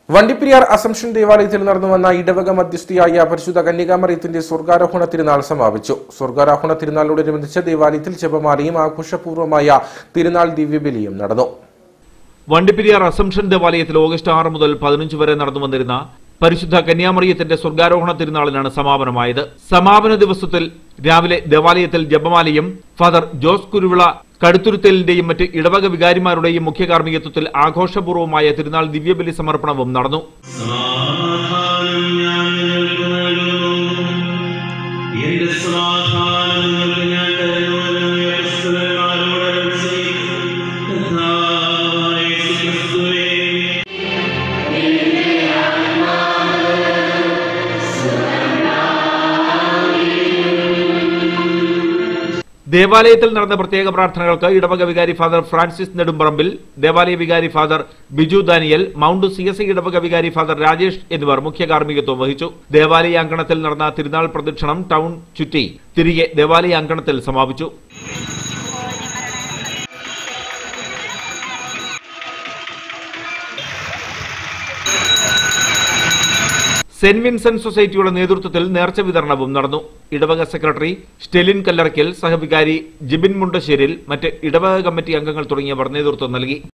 Vandiperiyar assumption ദേവാലയത്തിൽ നടന്നു വന്ന ഇടവക മധ്യസ്ഥയായ പരിശുദ്ധ കന്യകാമറിയത്തിന്റെ സ്വർഗാരോഹണ തിരുനാൾ സമാപിച്ചു സ്വർഗാരോഹണ തിരുനാളിനോടനുബന്ധിച്ച് ദേവാലയത്തിൽ ജപമാലയും ആഘോഷപൂർവ്വമായ തിരുനാൾ ദിവ്യബലിയും നടന്നു വണ്ടിപ്പെരിയാർ അസംഷൻ ദേവാലയത്തിൽ ഓഗസ്റ്റ് ആറ് മുതൽ പതിനഞ്ച് വരെ നടന്നു വന്നിരുന്ന പരിശുദ്ധ കന്യാമറിയത്തിന്റെ സ്വർഗാരോഹണ തിരുനാളിനാണ് സമാപനമായത് സമാപന ദിവസത്തിൽ രാവിലെ ദേവാലയത്തിൽ ജപമാലയും ഫാദർ ജോസ് കുരുവിള കടുത്തുരുത്തലിന്റെയും മറ്റ് ഇടവക വികാരിമാരുടെയും മുഖ്യ കാർമ്മികത്വത്തിൽ ആഘോഷപൂർവ്വമായ തിരുനാൾ ദിവ്യബലി സമർപ്പണവും നടന്നു സമാധാനം ഞാൻ നിങ്ങൾക്ക് നൽകുന്നു എന്റെ സമാധാനം നിങ്ങൾക്ക് ഞാൻ തരുന്നുവെന്ന് യേശുവിനോട് അരുൾ ചെയ്തു. കർത്താവായ യേശുക്രിസ്തുവേ, ദേവാലയത്തിൽ നടന്ന പ്രത്യേക പ്രാർത്ഥനകൾക്ക് ഇടവക വികാരി ഫാദർ ഫ്രാൻസിസ് നെടുമ്പറമ്പിൽ ദേവാലയ വികാരി father Biju Daniel mount C S I ഇടവക വികാരി ഫാദർ രാജേഷ് എന്നിവർ മുഖ്യ കാർമ്മികത്വം വഹിച്ചു ദേവാലയ അങ്കണത്തിൽ നടന്ന തിരുനാൾ പ്രദക്ഷിണം ടൗൺ ചുറ്റി തിരികെ ദേവാലയ അങ്കണത്തിൽ സമാപിച്ചു സെന്റ് വിൻസെന്റ് സൊസൈറ്റിയുടെ നേതൃത്വത്തിൽ നേർച്ച വിതരണവും നടന്നു ഇടവക സെക്രട്ടറി സ്റ്റെലിൻ കല്ലറയ്ക്കൽ സഹവികാരി ജിബിൻ മുണ്ടശ്ശേരിൽ മറ്റ് ഇടവക കമ്മിറ്റി അംഗങ്ങൾ തുടങ്ങിയവർ നേതൃത്വം നൽകി